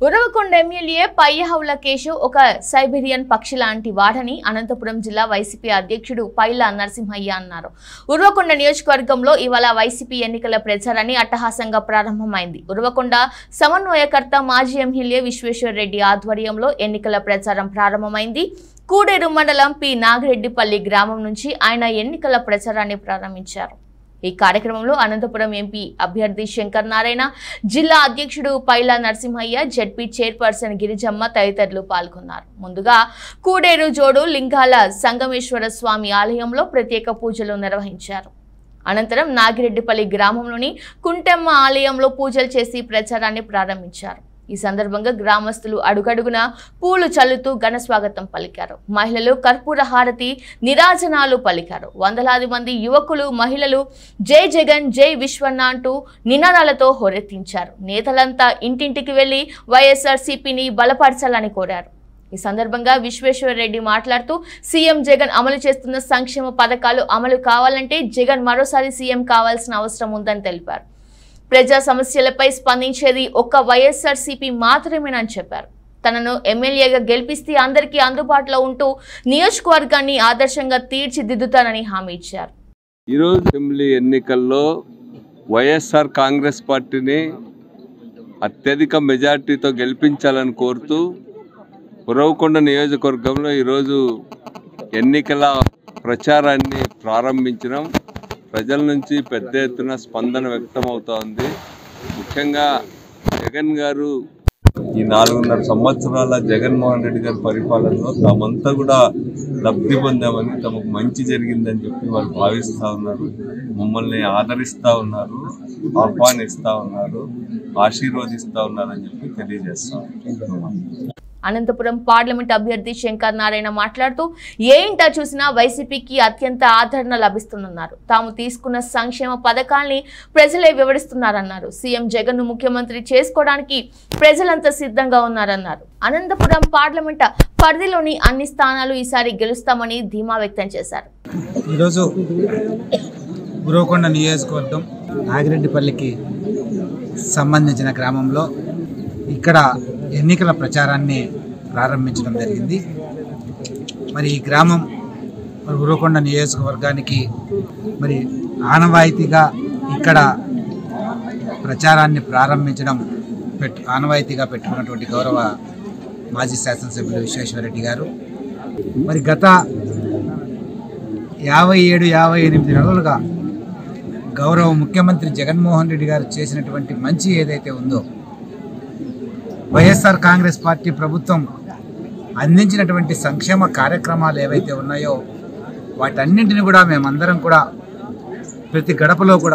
Uravakonda MLA పయ్యహౌల Keshav ఒక Siberian పక్షి లాంటి వాడని అనంతపురం జిల్లా వైసీపీ అధ్యక్షుడు పైల నరసింహయ్య అన్నారు ఉరవకొండ నియోజకవర్గంలో ఇవాళ వైసీపీ ఎన్నికల ప్రచారాన్ని అట్టహాసంగా ప్రారంభమైంది ఉరవకొండ సమన్వయకర్త మాజీ ఎమ్మెల్యే విశ్వేశ్వర్ రెడ్డి ఆధ్వర్యంలో ఎన్నికల ప్రచారం ప్రారంభమైంది కూడేరు మండలం పి నాగిరెడ్డిపల్లి గ్రామం నుంచి ఆయన ఎన్నికల ప్రచారాన్ని ప్రారంభించారు ఈ కార్యక్రమంలో అనంతపురం ఎంపీ అభ్యర్థి శంకర్ నారాయణ జిల్లా అధ్యక్షుడు పైలా నరసింహయ్య జడ్పీ చైర్పర్సన్ గిరిజమ్మ తదితరులు పాల్గొన్నారు ముందుగా కూడేరు జోడు లింగాల సంగమేశ్వర స్వామి ఆలయంలో ప్రత్యేక పూజలు నిర్వహించారు అనంతరం నాగిరెడ్డిపల్లి గ్రామంలోని కుంటెమ్మ ఆలయంలో పూజలు చేసి ప్రచారాన్ని ప్రారంభించారు ఈ సందర్భంగా గ్రామస్తులు అడుగడుగున పూలు చల్లుతూ ఘన స్వాగతం పలికారు మహిళలు కర్పూర హారతి నిరాజనాలు పలికారు వందలాది మంది యువకులు మహిళలు జై జగన్ జై విశ్వన్న అంటూ నినాదాలతో హోరెత్తించారు నేతలంతా ఇంటింటికి వెళ్లి వైఎస్ఆర్సీపీని బలపరచాలని కోరారు ఈ సందర్భంగా విశ్వేశ్వర రెడ్డి మాట్లాడుతూ సీఎం జగన్ అమలు చేస్తున్న సంక్షేమ పథకాలు అమలు కావాలంటే జగన్ మరోసారి సీఎం కావాల్సిన అవసరం ఉందని తెలిపారు ప్రజా సమస్యలపై స్పందించేది ఒక్క వైఎస్ఆర్సీపీ మాత్రమేనని చెప్పారు తనను ఎమ్మెల్యేగా గెలిపిస్తే అందరికీ అందుబాటులో ఉంటూ నియోజకవర్గాన్ని ఆదర్శంగా తీర్చిదిద్దుతానని హామీ ఇచ్చారు ఈరోజు అసెంబ్లీ ఎన్నికల్లో వైఎస్ఆర్ కాంగ్రెస్ పార్టీని అత్యధిక మెజార్టీతో గెలిపించాలని కోరుతూ ఉరవకొండ నియోజకవర్గంలో ఈరోజు ఎన్నికల ప్రచారాన్ని ప్రారంభించడం ప్రజల నుంచి పెద్ద ఎత్తున స్పందన వ్యక్తం అవుతోంది ముఖ్యంగా జగన్ గారు ఈ నాలుగున్నర సంవత్సరాల జగన్మోహన్ రెడ్డి గారి పరిపాలనలో తామంతా కూడా లబ్ధి పొందామని తమకు మంచి జరిగిందని చెప్పి వాళ్ళు భావిస్తూ ఉన్నారు మమ్మల్ని ఆదరిస్తూ ఉన్నారు ఆహ్వానిస్తూ ఉన్నారు ఆశీర్వదిస్తూ ఉన్నారని చెప్పి తెలియజేస్తాం అనంతపురం పార్లమెంట్ అభ్యర్థి శంకర్ నారాయణ మాట్లాడుతూ ఏ ఇంటా చూసినా వైసీపీకి అత్యంత ఆదరణ లభిస్తుందన్నారు తాము తీసుకున్న సంక్షేమ పథకాల్ని ప్రజలే వివరిస్తున్నారన్నారు సీఎం జగన్ ను ముఖ్యమంత్రి చేసుకోవడానికి ప్రజలంతా సిద్ధంగా ఉన్నారన్నారు అనంతపురం పార్లమెంట్ పరిధిలోని అన్ని స్థానాలు ఈసారి గెలుస్తామని ధీమా వ్యక్తం చేశారు ఈరోజు గురవకొండ నియోజకవర్గం నాగిరెడ్డిపల్లికి సంబంధించిన గ్రామంలో ఇక్కడ ఎన్నికల ప్రచారాన్ని ప్రారంభించడం జరిగింది మరి ఈ గ్రామం మరి గురవకొండ నియోజకవర్గానికి మరి ఆనవాయితీగా ఇక్కడ ప్రచారాన్ని ప్రారంభించడం పెట్టు ఆనవాయితీగా పెట్టుకున్నటువంటి గౌరవ మాజీ శాసనసభ్యులు విశ్వేశ్వరరెడ్డి గారు మరి గత యాభై ఏడు యాభై ఎనిమిది నెలలుగా గౌరవ ముఖ్యమంత్రి జగన్మోహన్ రెడ్డి గారు చేసినటువంటి మంచి ఏదైతే ఉందో వైఎస్ఆర్ కాంగ్రెస్ పార్టీ ప్రభుత్వం అందించినటువంటి సంక్షేమ కార్యక్రమాలు ఏవైతే ఉన్నాయో వాటన్నింటిని కూడా మేమందరం కూడా ప్రతి గడపలో కూడా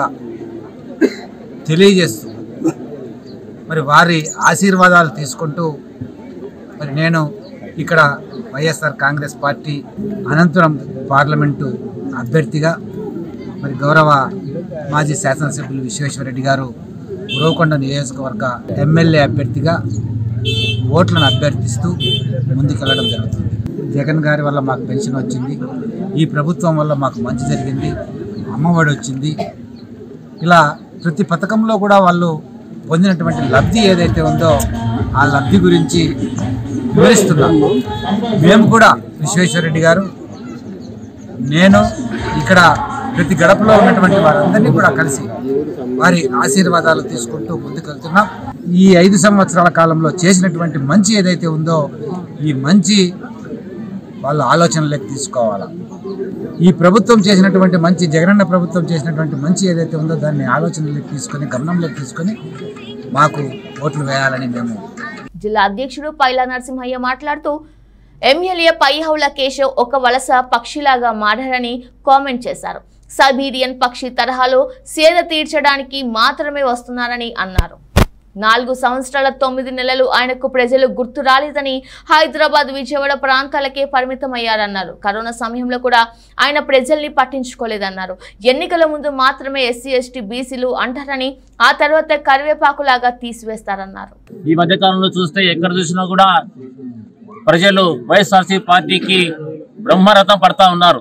తెలియజేస్తూ మరి వారి ఆశీర్వాదాలు తీసుకుంటూ మరి నేను ఇక్కడ వైఎస్ఆర్ కాంగ్రెస్ పార్టీ అనంతరం పార్లమెంటు అభ్యర్థిగా మరి గౌరవ మాజీ శాసనసభ్యులు విశ్వేశ్వరరెడ్డి గారు ఉరవకొండ నియోజకవర్గ ఎమ్మెల్యే అభ్యర్థిగా ఓట్లను అభ్యర్థిస్తూ ముందుకెళ్ళడం జరుగుతుంది జగన్ గారి వల్ల మాకు పెన్షన్ వచ్చింది ఈ ప్రభుత్వం వల్ల మాకు మంచి జరిగింది అమ్మఒడి వచ్చింది ఇలా ప్రతి పథకంలో కూడా వాళ్ళు పొందినటువంటి లబ్ధి ఏదైతే ఉందో ఆ లబ్ధి గురించి వివరిస్తున్నాం మేము కూడా విశ్వేశ్వరరెడ్డి గారు నేను ఇక్కడ ప్రతి గడపలో ఉన్నటువంటి వారందరినీ కూడా కలిసి వారి ఆశీర్వాదాలు తీసుకుంటూ ముందుకెళ్తున్నాం ఈ ఐదు సంవత్సరాల కాలంలో చేసినటువంటి మంచి ఏదైతే ఉందో ఈ మంచి వాళ్ళ ఆలోచనలోకి తీసుకోవాలా ఈ ప్రభుత్వం చేసినటువంటి మంచి జగనన్న ప్రభుత్వం చేసినటువంటి మంచి ఏదైతే ఉందో దాన్ని ఆలోచనలోకి తీసుకొని గమనంలోకి తీసుకొని మాకు ఓట్లు వేయాలని మేము జిల్లా అధ్యక్షుడు పైలా నరసింహయ్య మాట్లాడుతూ ఎమ్మెల్యే పైహౌల కేశవ్ ఒక వలస పక్షిలాగా మారారని కామెంట్ చేశారు సైబీరియన్ పక్షి తరహాలో సేద తీర్చడానికి మాత్రమే వస్తున్నారని అన్నారు నాలుగు సంవత్సరాల తొమ్మిది నెలలు ఆయనకు ప్రజలు గుర్తు రాలేదని హైదరాబాద్ విజయవాడ ప్రాంతాలకే పరిమితమయ్యారన్నారు కరోనా సమయంలో కూడా ఆయన ప్రజల్ని పట్టించుకోలేదన్నారు ఎన్నికల ముందు మాత్రమే ఎస్సీ ఎస్టీ బీసీలు అంటారని ఆ తర్వాత కరివేపాకులాగా తీసివేస్తారన్నారు ఈ మధ్య కాలంలో చూస్తే ఎక్కడ చూసినా కూడా ప్రజలు వైఎస్ఆర్సీ పార్టీకి బ్రహ్మరథం పడతా ఉన్నారు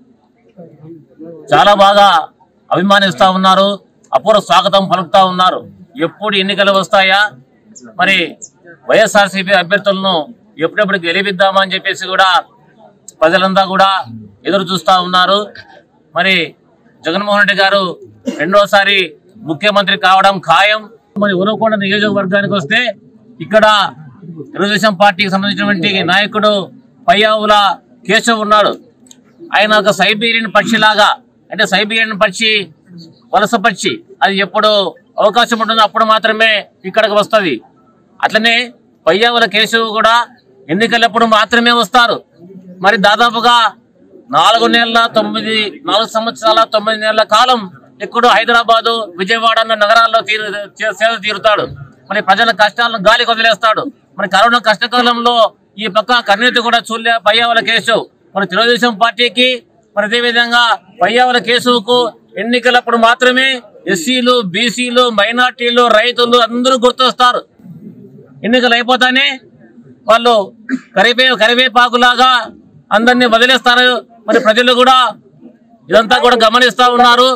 చాలా బాగా అభిమానిస్తా ఉన్నారు అపూర్వ స్వాగతం పలుకుతా ఉన్నారు ఎప్పుడు ఎన్నికలు వస్తాయా మరి వైఎస్ఆర్సీపీ అభ్యర్థులను ఎప్పుడెప్పుడు గెలిపిద్దామని చెప్పేసి కూడా ప్రజలంతా కూడా ఎదురు చూస్తా ఉన్నారు మరి జగన్మోహన్ రెడ్డి గారు రెండోసారి ముఖ్యమంత్రి కావడం ఖాయం మరి ఉరవకొండ నియోజకవర్గానికి వస్తే ఇక్కడ తెలుగుదేశం పార్టీకి సంబంధించినటువంటి నాయకుడు పయ్యావుల కేశవ్ ఉన్నాడు ఆయన ఒక సైబీరియన్ పక్షిలాగా అంటే సైబీరియన్ పక్షి వలస పక్షి అది ఎప్పుడు అవకాశం ఉంటుందో అప్పుడు మాత్రమే ఇక్కడికి వస్తుంది అట్లనే పయ్యావుల కేశవ్ కూడా ఎన్నికలప్పుడు మాత్రమే వస్తారు మరి దాదాపుగా నాలుగు నెలల తొమ్మిది నాలుగు సంవత్సరాల తొమ్మిది నెలల కాలం ఎక్కడో హైదరాబాదు విజయవాడ అన్న నగరాల్లో తీరు చే- సేద తీరుతాడు మరి ప్రజల కష్టాలను గాలికి వదిలేస్తాడు మరి కరోనా కష్టకాలంలో ఈ పక్క కన్నీటి కూడా చూడలే పయ్యావుల కేశవ్ మరి తెలుగుదేశం పార్టీకి మరి అదేవిధంగా పయ్యావుల కేశవ్కు ఎన్నికలప్పుడు మాత్రమే ఎస్సీలు బీసీలు మైనార్టీలు రైతులు అందరూ గుర్తొస్తారు ఎన్నికలు అయిపోతానే వాళ్ళు కరివే కరివేపాకులాగా అందరినీ వదిలేస్తారు మరి ప్రజలు కూడా ఇదంతా కూడా గమనిస్తా ఉన్నారు